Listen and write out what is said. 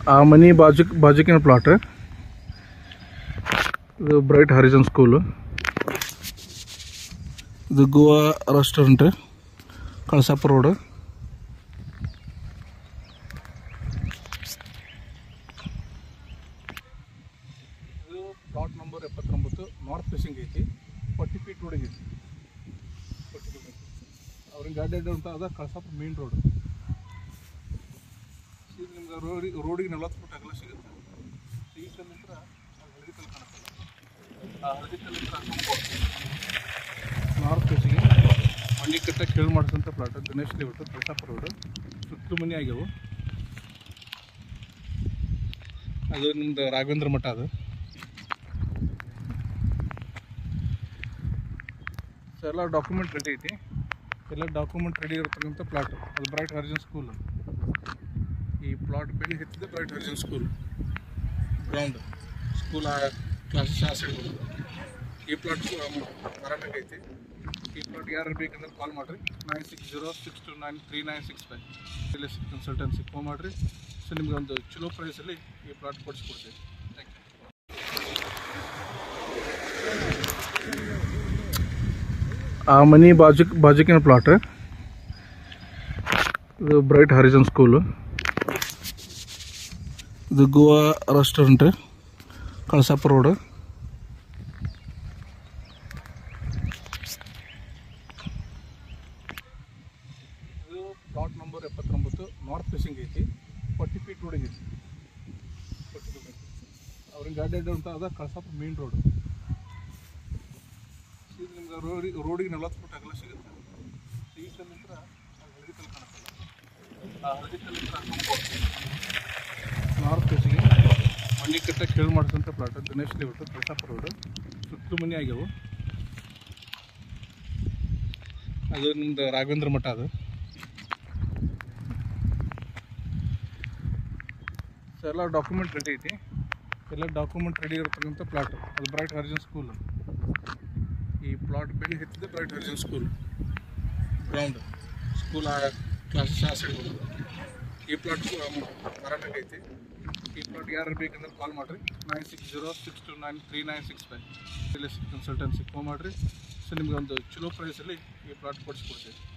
ಆ ಮನಿ ಬಾಜು ಬಾಜುಕಿನ ಪ್ಲಾಟ್ ಇದು ಬ್ರೈಟ್ ಹಾರಿಜನ್ ಸ್ಕೂಲ್ ಇದು ಗೋವಾ ರೆಸ್ಟೋರೆಂಟ್ ಕಳಸಾಪುರ ರೋಡ್ ಇದು ಪ್ಲಾಟ್ ನಂಬರ್ ಎಪ್ಪತ್ತೊಂಬತ್ತು ನಾರ್ತ್ ಫೇಸಿಂಗ್ ಐತಿ ಫಾರ್ಟಿ ಫೀಟ್ ರೋಡಿಗೆ ಐತಿ ಅವ್ರಿಗೆ ಗಾಡಿ ಅಡ್ಡ ಅಂತ ಅದ ಕಳಸಾಪುರ ಮೇನ್ ರೋಡ್ ಇದು ನಿಮ್ಗೆ ರೋಡಿ ರೋಡಿಗೆ ನಲವತ್ತು ಫುಟ್ ಅಗಲ ಸಿಗುತ್ತೆ ಈ ಕಲ್ಲಿಂದ ಹಳದಿ ಕಲ್ಲು ಕಾಣುತ್ತಲ್ಲ ಆ ಹಳದಿ ಕಲ್ಲಿಂದ ನಾರ್ತ್ ಫೇಸಿಗೆ ಮಣ್ಣಿ ಕಟ್ಟ ಕೇಳಿ ಮಾಡಿಸಂತ plot Ganesh layout Kalasapura road ಸುತ್ತಲೂ ಮನೆ ಆಗ್ಯಾವು ಅದು ನಿಮ್ದು ರಾಘವೇಂದ್ರ ಮಠ ಅದು ಸೊ ಎಲ್ಲ ಡಾಕ್ಯುಮೆಂಟ್ ರೆಡಿ ಐತಿ ಎಲ್ಲ ಡಾಕ್ಯುಮೆಂಟ್ ರೆಡಿ ಇರತಕ್ಕಂಥ ಪ್ಲಾಟ್ ಅದು ಬ್ರೈಟ್ ಹರ್ಜನ್ ಸ್ಕೂಲ್ ಈ ಪ್ಲಾಟ್ ಬೆಲೆ ಹೆಚ್ಚಿದೆ Bright Horizon School ground school classes ಆ ಸೈಡ್ ಈ ಪ್ಲಾಟ್ ಮಾರಾಟಕ್ಕೆ ಐತಿ ಈ ಪ್ಲಾಟ್ ಯಾರು ಬೇಕಂದ್ರೆ ಕಾಲ್ ಮಾಡಿರಿ nine six zero six two nine three nine six five ಇಲ್ಲಿ ಕನ್ಸಲ್ಟೆನ್ಸಿ ಫೋನ್ ಮಾಡಿರಿ ಸೊ ನಿಮ್ಗೆ ಒಂದು ಚಲೋ ಪ್ರೈಸಲ್ಲಿ ಈ ಪ್ಲಾಟ್ ಕೊಡಿಸ್ಕೊಡ್ತೀವಿ ಥ್ಯಾಂಕ್ ಯು ಆ ಮನಿ ಬಾಜು ಬಾಜುಕಿನ ಪ್ಲಾಟ್ ಇದು ಬ್ರೈಟ್ ಹಾರಿಜನ್ ಸ್ಕೂಲ್ ಇದು ಗೋವಾ ರೆಸ್ಟೋರೆಂಟ್ ಕಳಸಾಪುರ ರೋಡ್ ಇದು ಪ್ಲಾಟ್ ನಂಬರ್ ಎಪ್ಪತ್ತೊಂಬತ್ತು ನಾರ್ತ್ ಫೇಸಿಂಗ್ ಐತಿ ಫಾರ್ಟಿ ಫೀಟ್ ರೋಡಿಗೆ ಐತಿ ಅವ್ರಿಗೆ ಗಾಡಿ ಅಡ್ಡ ಅಂತ ಅದ ಕಳಸಾಪುರ ಮೇನ್ ರೋಡ್ ಇದು ನಿಮ್ಗೆ ರೋಡಿ ರೋಡಿಗೆ ನಲವತ್ತು ಫುಟ್ ಅಗಲ ಸಿಗುತ್ತೆ ಈ ಕಲ್ಲಿಂದ ಹಳದಿ ಕಲ್ಲು ಕಾಣುತ್ತಲ್ಲ ಆ ಹಳದಿ ಕಲ್ಲಿಂದ ನಾರ್ತ್ ಫೇಸಿಗೆ ಮಣ್ಣಿ ಕಟ್ಟ ಕೇಳಿ ಮಾಡಿಸಂತ plot Ganesh layout Kalasapura road ಸುತ್ತಲೂ ಮನೆ ಆಗ್ಯಾವು ಅದು ನಿಮ್ದು ರಾಘವೇಂದ್ರ ಮಠ ಅದು ಸೊ ಎಲ್ಲ ಡಾಕ್ಯುಮೆಂಟ್ ರೆಡಿ ಐತಿ ಎಲ್ಲ ಡಾಕ್ಯುಮೆಂಟ್ ರೆಡಿ ಇರತಕ್ಕಂಥ ಪ್ಲಾಟ್ ಅದು ಬ್ರೈಟ್ ಹರ್ಜನ್ ಸ್ಕೂಲ್ ಈ ಪ್ಲಾಟ್ ಬೆಲೆ ಹೆಚ್ಚಿದೆ Bright Horizon School ground school classes ಆ ಸೈಡ್ ಈ ಪ್ಲಾಟ್ ಮಾರಾಟಕ್ಕೆ ಐತಿ ಈ ಪ್ಲಾಟ್ ಯಾರು ಬೇಕಂದ್ರೆ ಕಾಲ್ ಮಾಡಿರಿ nine six zero six two nine three nine six five ಇಲ್ಲಿ ಕನ್ಸಲ್ಟೆನ್ಸಿ ಫೋನ್ ಮಾಡಿರಿ ಸೊ ನಿಮ್ಗೆ ಒಂದು ಚಲೋ ಪ್ರೈಸಲ್ಲಿ ಈ ಪ್ಲಾಟ್ ಕೊಡಿಸ್ಕೊಡ್ತೀವಿ